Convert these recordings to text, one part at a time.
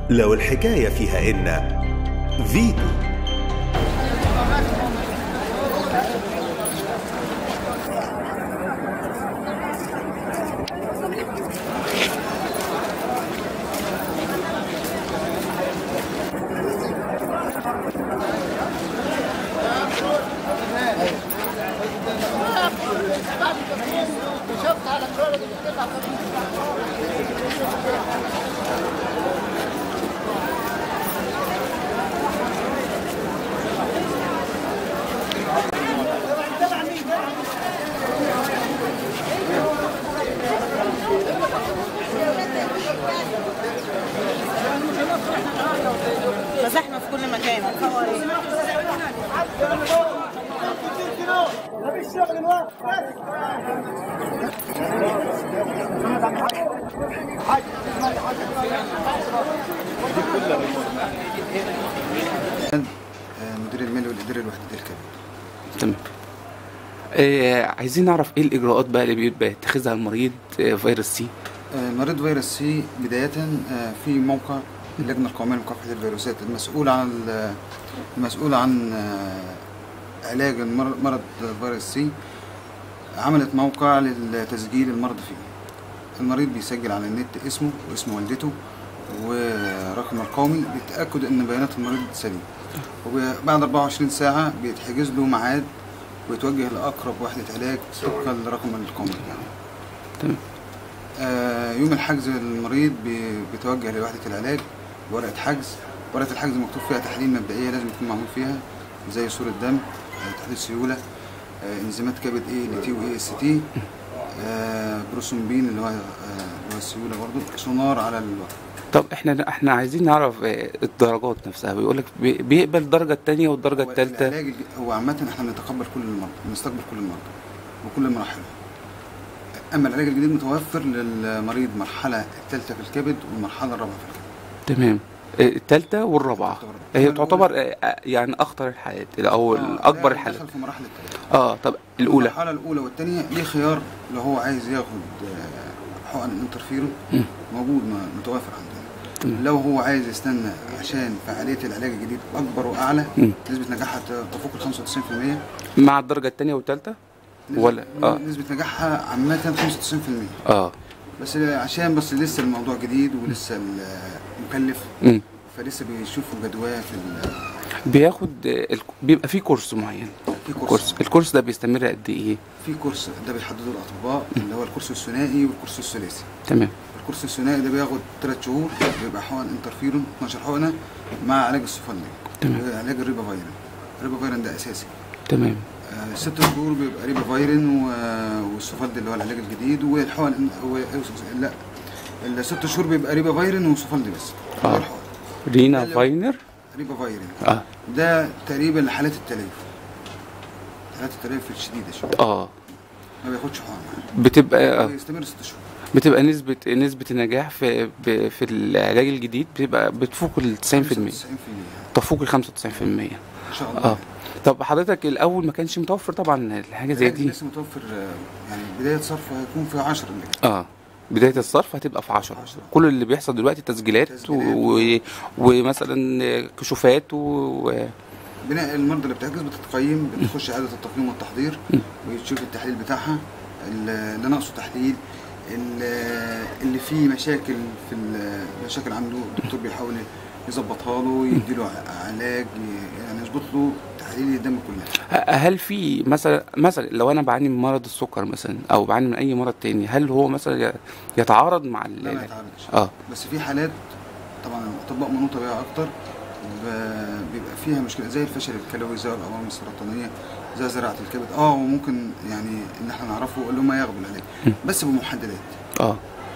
لو الحكاية فيها إن فيتو فزحمه في كل مكان آه، مدير المالي والاداري الوحدة الكبد تمام آه عايزين نعرف ايه الاجراءات بقى اللي بيبقى يتخذها المريض آه فيروس سي آه، مريض فيروس سي بداية آه، في موقع اللجنة القومية لمكافحة الفيروسات المسؤول عن ال- المسؤول عن آه، علاج المر- مرض فيروس سي عملت موقع للتسجيل المرض فيه المريض بيسجل على النت اسمه واسم والدته ورقم القومي للتأكد ان بيانات المريض سليم وبعد 24 ساعة بيتحجز له ميعاد ويتوجه لأقرب وحدة علاج طبقا لرقم القومي يعني. تمام آه، يوم الحجز المريض بي- بيتوجه لوحدة العلاج بورقة حجز ورقة الحجز مكتوب فيها تحاليل مبدئية لازم يكون معمول فيها زي صورة دم آه، تحليل سيولة آه، انزيمات كبد ايه ال تي واي اس تي بروسومبين اللي هو آه، اللي هو السيولة برضو سونار على الوقت طب احنا احنا عايزين نعرف آه الدرجات نفسها بيقول لك بيقبل الدرجه الثانيه والدرجه هو الثالثه العلاج الج- هو عامة احنا بنتقبل كل المرضى بنستقبل كل المرضى وكل مراحله اما العلاج الجديد متوفر للمريض مرحلة الثالثة في الكبد والمرحلة الرابعة في الكبد تمام آه، الثالثه والرابعه تعتبر- هي تعتبر آه، آه، يعني اخطر الحالات او آه، اكبر ده الحالات دخل في مراحل الثالثة اه طب الاولى المرحلة الأولى والثانية ليه خيار لو هو عايز ياخد آه، حقن انترفيرون مم. موجود م- متوفر عندنا تمام. لو هو عايز يستنى عشان فعالية العلاج الجديد أكبر وأعلى مم. نسبة نجاحها ت- تفوق ال 95% مع الدرجه الثانيه والثالثه نسبة ولا اه نسبة نجاحها عامة 95% اه بس عشان بس لسه الموضوع جديد ولسه ال- مكلف مم. فلسه بيشوفوا جدواه في ال- بياخد آه، الك- بيبقى في كورس معين في كورس كورس الكورس ده بيستمر قد ايه في كورس ده بيحدده الأطباء اللي هو الكورس الثنائي والكورس الثلاثي تمام الكورس الثنائي ده بياخد 3 شهور بيبقى حقن انترفيرون 12 حقنه مع علاج السفلي تمام. علاج الريبا فايرن الريبا فايرن ده اساسي تمام آه ست شهور بيبقى ريبا فايرن و- والسفلد اللي هو العلاج الجديد والحقن و- لا الست شهور بيبقى ريبا فايرن وسفلد بس آه. هو الحقن. رينا اللي- فاينر ريبا فايرن اه ده تقريبا لحالات التليف حالات التليف الشديده شويه اه ما بياخدش حقن بتبقى آه. بيستمر ست شهور بتبقى نسبة نسبة النجاح في ب- في العلاج الجديد بتبقى بتفوق ال 90% 90% تفوق ال 95% ان شاء الله اه طب حضرتك الاول ما كانش متوفر طبعا الحاجة زي العلاج دي لسه متوفر آه، يعني بدايه صرفه هيكون في 10 اللي اه بداية الصرف هتبقى في 10 عشرة. كل اللي بيحصل دلوقتي تسجيلات, تسجيلات. و... ومثلا كشوفات و... بناء المرضى اللي بتحجز بتتقيم بتخش اعاده التقييم والتحضير وتشوف التحليل بتاعها اللي ناقصه تحليل اللي اللي فيه مشاكل في ال- مشاكل عنده الدكتور بيحاول يظبطها له يديله ع- علاج يعني يظبط له تحاليل الدم كلها هل في مثلا مثلا لو انا بعاني من مرض السكر مثلا او بعاني من اي مرض تاني هل هو مثلا ي- يتعارض مع ال... لا ما يتعرضش اه بس في حالات طبعا الاطباء منوطه بيها اكتر ب- بيبقى فيها مشكله زي الفشل الكلوي زي الاورام السرطانيه زي زراعه الكبد اه وممكن يعني اللي احنا نعرفه اللي هم ياخدوا العلاج بس بمحددات اه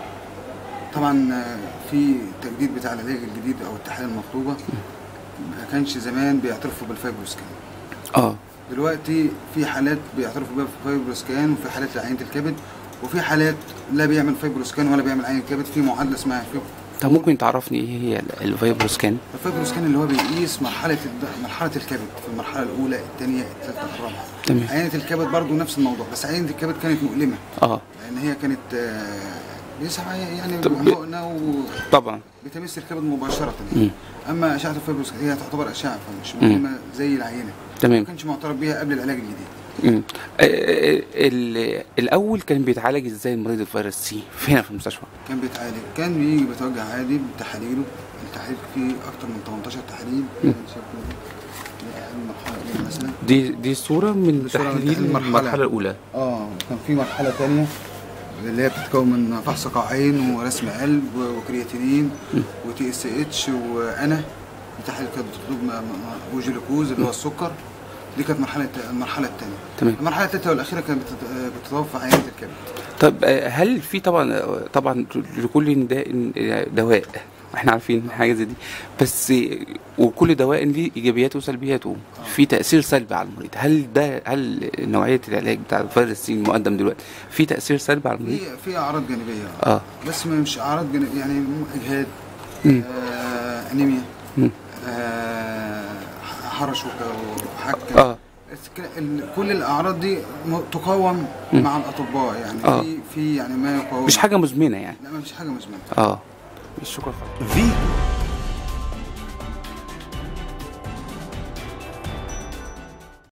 طبعا آه، في تجديد بتاع العلاج الجديد او التحاليل المطلوبه ما كانش زمان بيعترفوا بالفايبروسكان اه دلوقتي في حالات بيعترفوا بيها بالفايبروسكان وفي حالات لعينه الكبد وفي حالات لا بيعمل فايبروسكان ولا بيعمل عين الكبد في معادله اسمها فيب- طب ممكن تعرفني ايه هي ال- الفايبروسكان الفايبروسكان اللي هو بيقيس مرحله الد... مرحله الكبد في المرحله الاولى الثانيه الثالثه الرابعه تمام. عينه الكبد برضو نفس الموضوع بس عينه الكبد كانت مؤلمه اه لان هي كانت آه، بيسعى يعني طب- حقنه طبعا وبتمس الكبد مباشره مم. يعني. اما اشعه الفيبروس هي تعتبر اشعه فمش مهمه زي العينه ما تمام كانش معترف بيها قبل العلاج الجديد مم. آه، آه، ال- الاول كان بيتعالج ازاي مريض الفيروس سي هنا في المستشفى كان بيتعالج كان بيجي بيتوجه عادي بتحاليله التحاليل فيه اكتر من 18 تحليل يعني شايف كده؟ دي أقل مرحله دي مثلا دي دي صوره من صورة من تحليل تحليل المرحلة. المرحله الاولى اه كان في مرحله تانية اللي هي بتتكون من فحص قاعين ورسم قلب وكرياتينين وتي اس اتش وانا دي تحاليل كانت بتطلب م- م- وجلوكوز اللي هو السكر دي كانت مرحله المرحله الثانيه تمام. المرحله الثالثه والاخيره كانت بتت- بتتوفى عينه الكبد طب آه، هل في طبعا آه، طبعا لكل داء آه، دواء احنا عارفين حاجه زي دي بس آه، وكل دواء ليه ايجابياته وسلبياته في تاثير سلبي على المريض هل ده هل نوعيه العلاج بتاع الفيروس سي المقدم دلوقتي في تاثير سلبي على المريض في في اعراض جانبيه اه بس ما- مش اعراض جانبيه يعني اجهاد مم. آه انيميا مم. آه حرش وك- وحكه اه الك- ال- كل الاعراض دي م- تقاوم مع الاطباء يعني آه. في في يعني ما يقاوم مش حاجه مزمنه يعني لا مش حاجه مزمنه اه شكرا فيتو